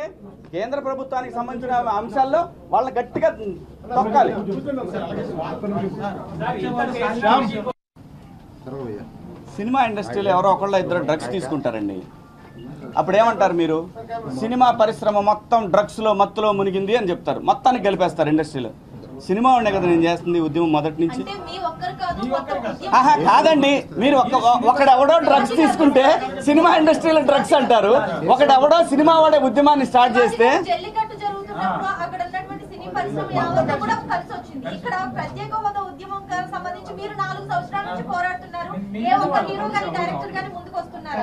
ఏంటంటే కేంద్ర ప్రభుత్వానికి సంబంధించిన అంశాల్లో వాళ్ళ గట్టిగా తొక్కాలి సినిమా ఇండస్ట్రీలో ఎవరో ఒకళ్ళ ఇద్దరు డ్రగ్స్ తీసుకుంటారండి అప్పుడు ఏమంటారు మీరు సినిమా పరిశ్రమ మొత్తం డ్రగ్స్ లో మత్తులో మునిగింది అని చెప్తారు మొత్తానికి గెలిపేస్తారు ఇండస్ట్రీలో సినిమా ఉండే కదా నేను చేస్తుంది ఈ ఉద్యమం మొదటి నుంచి అంటే మీ ఒక్కరు కాదు మొత్తం ఉద్యమం ఆహా కాదండి మీరు ఒక ఒకడెవడో డ్రగ్స్ తీసుకుంటే సినిమా ఇండస్ట్రీలో డ్రగ్స్ అంటారు ఒకడెవడో సినిమా వాడే ఉద్యమాన్ని స్టార్ట్ చేస్తే జల్లికట్టు జరుగుతున్నప్పుడు అక్కడ ఉన్నటువంటి సినీ పరిశ్రమ యావత్తు కూడా కలిసి వచ్చింది ఇక్కడ ప్రత్యేక హోదా ఉద్యమం గా- సంబంధించి మీరు నాలుగు సంవత్సరాల నుంచి పోరాడుతున్నారు ఏ ఒక్క హీరో గాని డైరెక్టర్ గాని ముందుకు వస్తున్నారు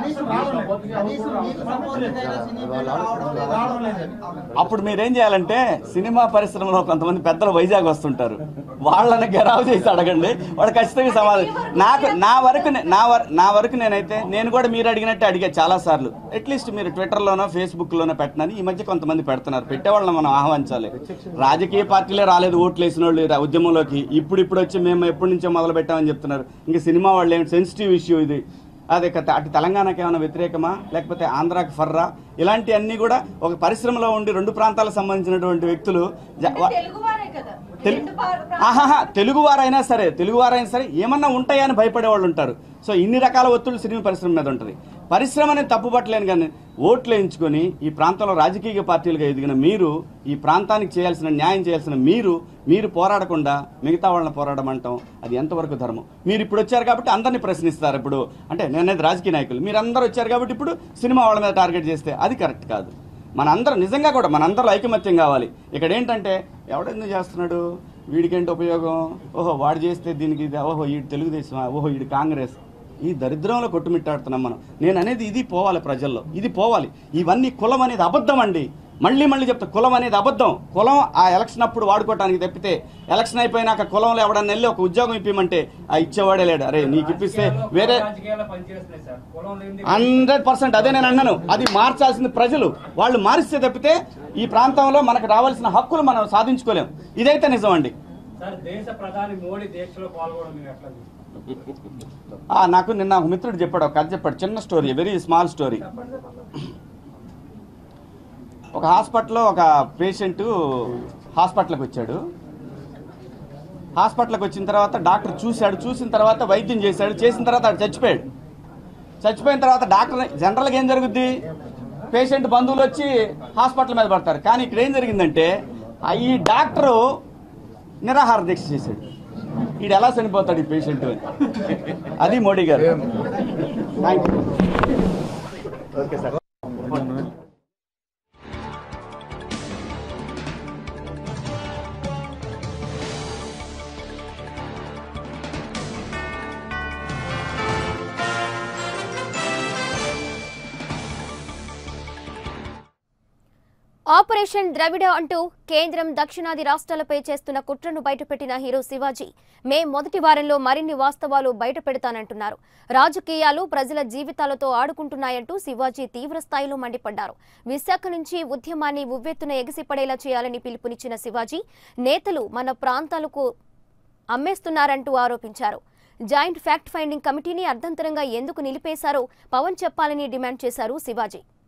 అప్పుడు మీరేం చేయాలంటే సినిమా పరిశ్రమలో కొంతమంది పెద్దలు వైజాగ్ వస్తుంటారు వాళ్ళని గెరావు చేసి అడగండి వాడు ఖచ్చితంగా సమాధానం నాకు నా వరకు నే- నా వర నా వరకు నేనైతే నేను కూడా మీరు అడిగినట్టే అడిగా చాలా సార్లు అట్లీస్ట్ మీరు ట్విట్టర్లోనో ఫేస్బుక్లోనో పెట్టనని ఈ మధ్య కొంతమంది పెడుతున్నారు పెట్టేవాళ్ళని మనం ఆహ్వానించాలి రాజకీయ పార్టీలే రాలేదు ఓట్లు వేసిన వాళ్ళు రా- ఉద్యమంలోకి ఇప్పుడు ఇప్పుడు వచ్చి మేము ఎప్పటి నుంచో మొదలు పెట్టామని చెప్తున్నారు ఇంకా సినిమా వాళ్ళు ఏమి సెన్సిటివ్ ఇష్యూ ఇది అదే కథ అటు తెలంగాణకి ఏమైనా వ్యతిరేకమా లేకపోతే ఆంధ్రాకి ఫర్రా ఇలాంటి అన్ని కూడా ఒక పరిశ్రమలో ఉండి రెండు ప్రాంతాలకు సంబంధించినటువంటి వ్యక్తులు జ- వా- తెలుగు వారే కదా తెలు- రెండు పా- ప్రా- ఆహాహా తెలుగు వారైనా సరే తెలుగు వారైనా సరే ఏమన్నా ఉంటాయని భయపడే వాళ్ళు ఉంటారు సో ఇన్ని రకాల ఒత్తిళ్ళు సినిమా పరిశ్రమ మీద ఉంటుంది పరిశ్రమని తప్పుపట్టలేను కానీ ఓట్లు వేయించుకొని ఈ ప్రాంతంలో రాజకీయ పార్టీలుగా ఎదిగిన మీరు ఈ ప్రాంతానికి చేయాల్సిన న్యాయం చేయాల్సిన మీరు మీరు పోరాడకుండా మిగతా వాళ్ళని పోరాడమంటాం అది ఎంతవరకు ధర్మం మీరు ఇప్పుడు వచ్చారు కాబట్టి అందరినీ ప్రశ్నిస్తారు ఇప్పుడు అంటే నేనేది రాజకీయ నాయకులు మీరు అందరూ వచ్చారు కాబట్టి ఇప్పుడు సినిమా వాళ్ళ మీద టార్గెట్ చేస్తే అది కరెక్ట్ కాదు మనందరం నిజంగా కూడా మనందరూ ఐకమత్యం కావాలి ఇక్కడ ఏంటంటే ఎవడెందుకు చేస్తున్నాడు వీడికేంటి ఉపయోగం ఓహో వాడు చేస్తే దీనికి ఇది ఓహో ఈడు తెలుగుదేశం ఓహో ఈడు కాంగ్రెస్ ఈ దరిద్రంలో కొట్టుమిట్టాడుతున్నాం మనం నేను అనేది ఇది పోవాలి ప్రజల్లో ఇది పోవాలి ఇవన్నీ కులం అనేది అబద్ధం అండి మళ్ళీ మళ్ళీ చెప్తా కులం అనేది అబద్ధం కులం ఆ ఎలక్షన్ అప్పుడు వాడుకోవడానికి తప్పితే ఎలక్షన్ అయిపోయినాక కులంలో ఎవడన్నా వెళ్ళి ఒక ఉద్యోగం ఇప్పిమంటే ఆ ఇచ్చేవాడే లేడు అరే నీకు ఇప్పిస్తే వేరే రాజకీయాల్లో పనిచేస్తున్నాయి సార్ కులం లేనిది హండ్రెడ్ పర్సెంట్ అదే నేను అన్నాను అది మార్చాల్సింది ప్రజలు వాళ్ళు మారిస్తే తప్పితే ఈ ప్రాంతంలో మనకు రావాల్సిన హక్కులు మనం సాధించుకోలేం ఇదైతే నిజం అండి సార్ దేశ ప్రధాని మోడీ దీక్షలో పాల్గొనడం మీరు ఎట్లా చూస్తారు? ఆ, నాకు నిన్న ఒక మిత్రుడు చెప్పాడు ఒక కథ చెప్పాడు చిన్న స్టోరీ వెరీ స్మాల్ స్టోరీ ఒక హాస్పిటల్లో ఒక పేషెంట్ హాస్పిటల్కి వచ్చాడు హాస్పిటల్కి వచ్చిన తర్వాత డాక్టర్ చూశాడు చూసిన తర్వాత వైద్యం చేశాడు చేసిన తర్వాత ఆడు చచ్చిపోయాడు చచ్చిపోయిన తర్వాత డాక్టర్ జనరల్గా ఏం జరుగుద్ది పేషెంట్ బంధువులు వచ్చి హాస్పిటల్ మీద పడతారు కానీ ఇక్కడ ఏం జరిగిందంటే ఆ ఈ డాక్టరు నిరాహార దీక్ష చేశాడు ఈడు ఎలా చనిపోతాడు ఈ పేషెంట్ అని అది Modi garu thank you okay sir operation Dravida అంటూ కేంద్రం దక్షిణాది రాష్ట్రాలపై చేస్తున్న కుట్రను బయటపెట్టిన హీరో శివాజీ మే మొదటి వారంలో మరిన్ని వాస్తవాలు బయటపెడతానంటున్నారు రాజకీయాలు ప్రజల జీవితాలతో ఆడుకుంటున్నాయంటూ శివాజీ తీవ్ర స్థాయిలో మండిపడ్డారు విశాఖ నుంచి ఉద్యమాన్ని ఉవ్వెత్తున ఎగిసిపడేలా చేయాలని పిలుపునిచ్చిన శివాజీ నేతలు మన ప్రాంతాలకు అమ్మేస్తున్నారంటూ ఆరోపించారు జాయింట్ ఫ్యాక్ట్ ఫైండింగ్ కమిటీని అర్ధంతరంగా ఎందుకు నిలిపేశారో పవన్ చెప్పాలని డిమాండ్ చేశారు శివాజీ